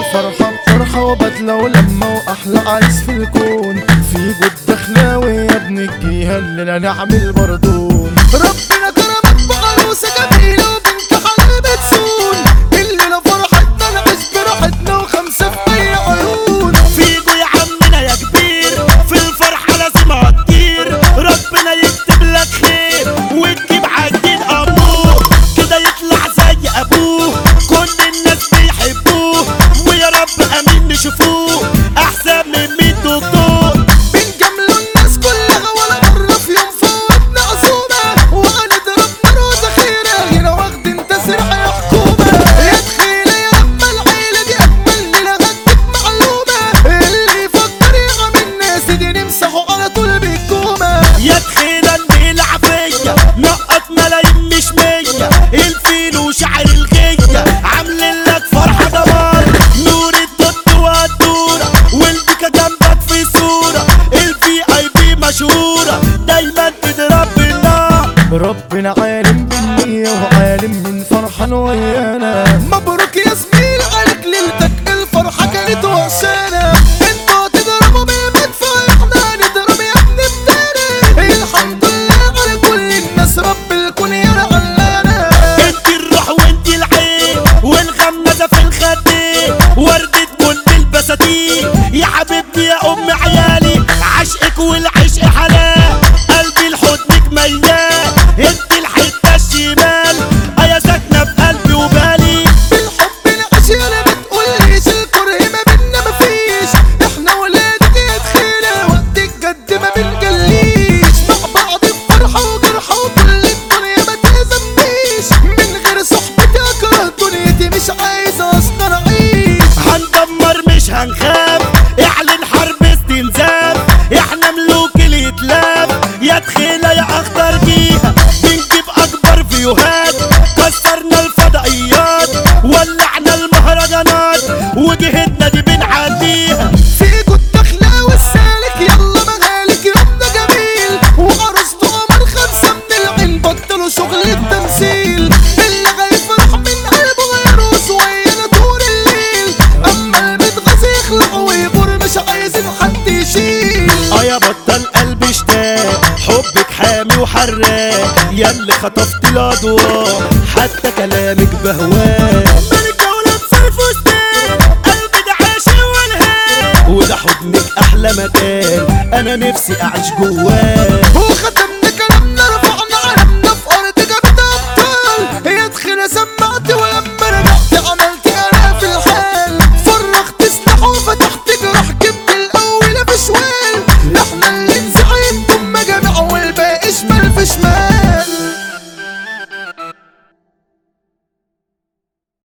الفرحة بطرحة وبدلة ولما وأحلى عريس في الكون في جود دخلاوي يا ابن الجيهة اللي نعمل بردون ربنا كرمك بعروسة جميلة وبنت حلال بتسون الليلة فرحتنا نعيش براحتنا وخمسة في أي عيون فيجو يا عمنا يا كبير في الفرحة لازم هتطير ربنا يكتب لك خير وتجيب عجين أبوه كده يطلع زي أبوه كل الناس بيحبوه ويا رب أمين نشوفوه أحسن من مية دكتور بنجاملوا الناس كلها ولا مرة في يوم فوتنا عزومة وهنضرب نار ذخيرة هنا واخدين تسريح يا حكومة يا تخيلة يا أما العيلة دي أجمل ليلة غدت معلومة اللي يفكر يعمل الناس دي نمسحه على طول بالكومة يا تخيلة بيلعب فيا نقط ملايين مش مية الفيل وشعر الغية عاملين لك فرحة دمار نور الدود والدورة والبيكا جنبك في صورة الفي اي بي مشهورة دايما تضرب بالنار ربنا عالم بالنية وعالم من فرحان ويانا مبروك يا زميل عليك ليلتك الفرحة كانت وحشانة انتوا تضربوا بالمدفع احنا نضرب يا ابن التاني الحمد لله على كل الناس رب الكون يا علانة انت الروح وانت العين والغمزة في الخدين وردة كل البساتين يا حبيبتي يا ام عيالي عشقك والعشق حلال قلبي لحضنك ميال انت الحتة الشمال ايا ساكنة في قلبي وبالي بالحب الاشياء ما بتقوليش الكره ما بينا مفيش احنا ولادك يا تخيلة وقت الجد ما بنجليش مع بعض بفرحة وجرحة وكل الدنيا ما تهزمنيش من غير صحبتي اكره دنيتي مش عايز اصلا اعيش هندمر مش هنخاف اعلن حرب استنزاف احنا ملوك الاتلاف يا تخيلة يا اخضر جيها بنجيب اكبر فيوهات كسرنا الفضائيات ولعنا المهرجانات وجهتنا دي بنعديها فيكوا الدخلة والسالك يلا مغالك يومنا جميل وعروسته قمر خمسة من العين بطلوا شغل التمثيل اللي هيفرح من قلبه هيروس ويانا طول الليل اما المتغاظ يخلع ويغور مش عايزين حد يشيل اه يا بطل قلبي اشتاق حبك حامي وحراق يا اللي خطفت الاضواء حتى كلامك بهواه ملكة ولابسة الفستان قلبي ده عاشق والهان وده حضنك احلى مكان انا نفسي اعيش جواه